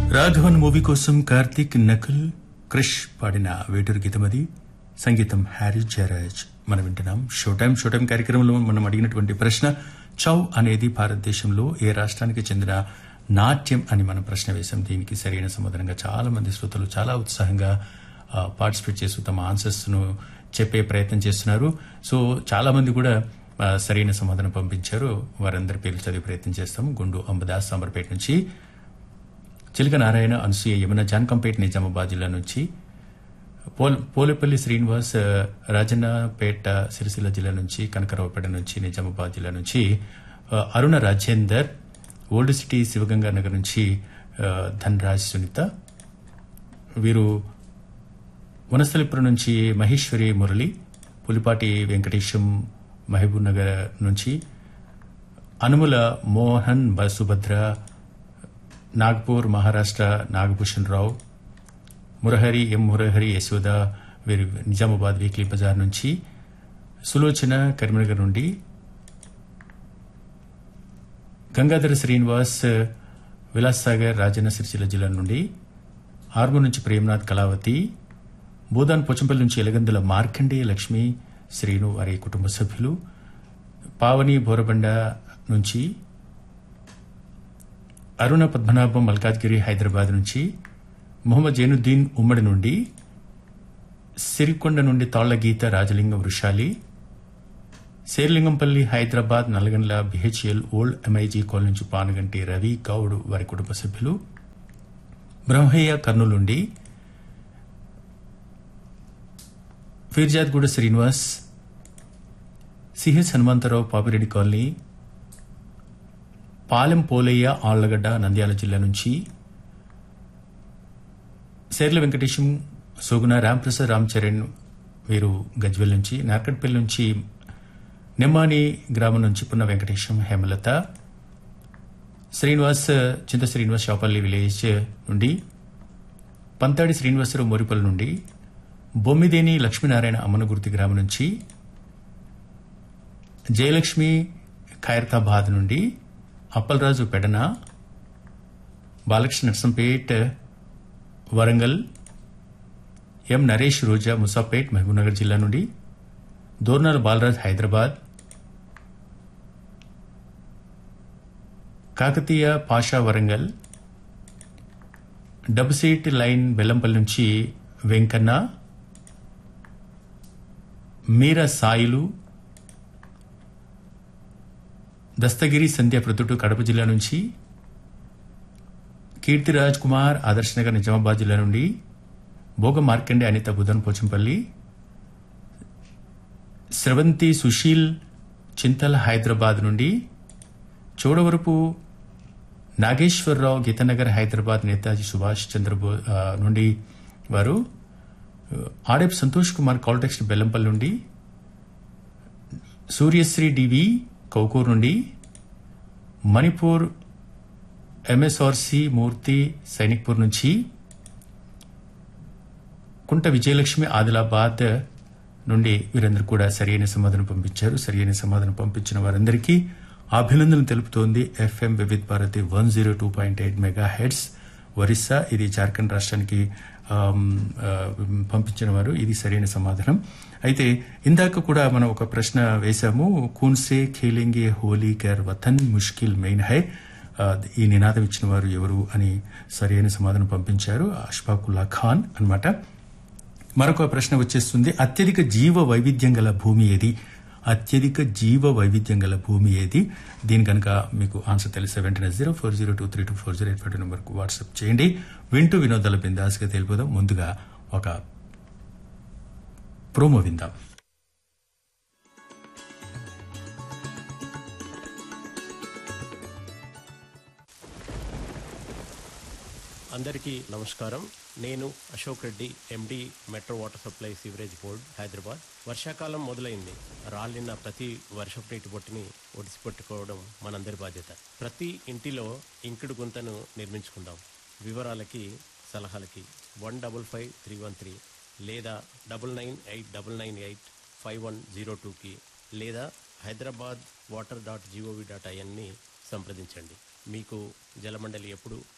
Raghavan movie కోసం కార్తీక్ నకుల్ క్రిష్ పాడిన వేటూరు గీతమది సంగీతం హ్యారీ జయరాజ్ మనం వింటున్నాం షో టైం షో టైం కార్యక్రమంలో మనం అడిగినటువంటి ప్రశ్న చౌ అనేది భారతదేశంలో ఏ రాష్ట్రానికి చెందిన నాట్యం అని మనం ప్రశ్న వేశాం దీనికి సరైన సమాధానంగా చాలా మంది శ్రోతలు చాలా ఉత్సాహంగా పార్టిసిపేట్ చేస్తూ తమ ఆన్సర్స్ ను చెప్పే ప్రయత్నం చేస్తున్నారు సో చాలా మంది కూడా ఆ, సరైన సమాధానం పంపించారు వారందరి పేర్లు చదివే ప్రయత్నం చేస్తాం గుండు అంబదాస్ సాంబర్పేట నుంచి చిలక నారాయణ అనసూయ యమున జాన్కంపేట్ నిజామాబాద్ జిల్లా నుంచి పోల్ పోలేపల్లి శ్రీనివాస్ ఆ, రాజన్నపేట సిరిసిల్ల జిల్లా నుంచి కనకరావుపేట నుంచి నిజామాబాద్ జిల్లా నుంచి ఆ, అరుణ రాజేందర్ ఓల్డ్ సిటీ శివగంగా నగర్ నుంచి ఆ, ధనరాజ్ సునీత వీరు వనస్థలిపురం నుంచి మహేశ్వరి మురళి పులిపాటి వెంకటేశం మహబూబ్ నగర్ నుంచి అనుముల మోహన్ బ- సుభద్ర నాగ్పూర్ మహారాష్ట్ర నాగభూషణ్ రావు మురహరి ఎం మురహరి యశోద వీరి నిజామాబాద్ వీక్లీ బజార్ నుంచి సులోచన కరీంనగర్ నుండి గంగాధర శ్రీనివాస్ విలాస్ సాగర్ రాజన్న సిరిసిల్ల జిల్లా నుండి ఆర్మూర్ నుంచి ప్రేమనాథ్ కళావతి బోదాన్ పోచంపల్లి నుంచి ఎలగందుల మార్కండే లక్ష్మి శ్రీను వారి కుటుంబ సభ్యులు పావని బోరబండ నుంచి అరుణ పద్మనాభం మల్కాజ్గిరి హైదరాబాద్ నుంచి మొహమ్మద్ జైనుద్దీన్ ఉమ్మడి నుండి సిరికొండ నుండి Talla Geetha Rajalingam Vrushali Serilingampally Hyderabad Nallagandla BHEL old MIG colony నుంచి పానుగంటి రవి గౌడ్ వారి కుటుంబ సభ్యులు బ్రహ్మయ్య కర్నూలు నుండి ఫీర్జాద్గూడ శ్రీనివాస్ సిహెచ్ హనుమంతరావు పాపిరెడ్డి కాలనీ పాలెం పోలయ్య ఆళ్లగడ్డ నంద్యాల జిల్లా నుంచి శేర్ల వెంకటేశం సోగున రాంప్రసాద్ రామ్ చరణ్ వీరు గజ్వెల్ నుంచి నార్కట్పల్లి నుంచి నెమ్మాని గ్రామం నుంచి పున్న వెంకటేశం హేమలత శ్రీనివాస్ చింత శ్రీనివాస్ షాపల్లి విలేజ్ నుండి పంతాడి శ్రీనివాసరావు మోరిపల్లి నుండి బొమ్మిదేని లక్ష్మీనారాయణ అమ్మనగుర్తి గ్రామం నుంచి జయలక్ష్మి ఖైరతాబాద్ నుండి అప్పలరాజు పెడన బాలకృష్ణ నర్సంపేట్ వరంగల్ ఎం నరేష్ రోజా ముసాపేట్ మహబూబ్నగర్ జిల్లా నుండి దోర్నాల బాలరాజ్ హైదరాబాద్ కాకతీయ పాషా వరంగల్ డబ్ సీట్ లైన్ బెల్లంపల్లి నుంచి వెంకన్న మీరా సాయిలు దస్తగిరి సంధ్య ప్రొద్దుటూ కడప జిల్లా నుంచి కీర్తి రాజ్ కుమార్ ఆదర్శ్ నగర్ నిజామాబాద్ జిల్లా నుండి భోగ మార్కండే అనిత బుధన్ పోచంపల్లి స్రవంతి సుశీల్ చింతల్ హైదరాబాద్ నుండి చోడవరపు నాగేశ్వరరావు గీతానగర్ హైదరాబాద్ నేతాజీ సుభాష్ చంద్రబో ఆ, నుండి వారు ఆడేపు సంతోష్ కుమార్ కాల్టెక్స్ట్ బెల్లంపల్లి నుండి సూర్యశ్రీ డివి కౌకూర్ నుండి మణిపూర్ ఎంఎస్ఆర్సి మూర్తి సైనిక్పూర్ నుంచి కుంట విజయలక్ష్మి ఆదిలాబాద్ నుండి వీరందరూ కూడా సరైన సమాధానం పంపించారు సరైన సమాధానం పంపించిన వారందరికీ అభినందనలు తెలుపుతోంది FM Vividh Bharati one zero two point eight megahertz Orissa ఇది జార్ఖండ్ రాష్ట్రానికి ఆమ్, ఆ, పంపించిన వారు ఇది సరైన సమాధానం అయితే ఇందాక కూడా మనం ఒక ప్రశ్న వేశాము కూన్సే ఖేలింగే హోలీ కేర్ వతన్ ముష్కిల్ మెయిన్ హై ఆ, ఈ నినాదం ఇచ్చిన వారు ఎవరు అని సరైన సమాధానం పంపించారు అష్ఫాకుల్లా ఖాన్ అన్నమాట మరొక ప్రశ్న వచ్చేస్తుంది అత్యధిక జీవ వైవిధ్యం గల భూమి ఏది అత్యధిక జీవ వైవిధ్యం గల భూమి ఏది దీని కనుక మీకు ఆన్సర్ తెలిసే వెంటనే zero four zero two three two four zero eight five two నెంబర్కు వాట్సాప్ చేయండి వింటూ వినోదాల బిందాస్గా తెలిపోదాం ముందుగా ఒక ప్రోమో విందాం అందరికీ నమస్కారం నేను Ashok Reddy MD metro water supply sewerage board Hyderabad వర్షాకాలం మొదలైంది రాలిన ప్రతి వర్షపు నీటి బొట్టుని ఒడిసి పట్టుకోవడం మనందరి బాధ్యత ప్రతి ఇంటిలో ఇంకుడు గుంతను నిర్మించుకుందాం వివరాలకి సలహాలకి one double five three one three లేదా double nine eight double nine eight five one zero టూకి లేదా Hyderabad water dot gov dot ఐఎన్ని సంప్రదించండి మీకు జలమండలి ఎప్పుడు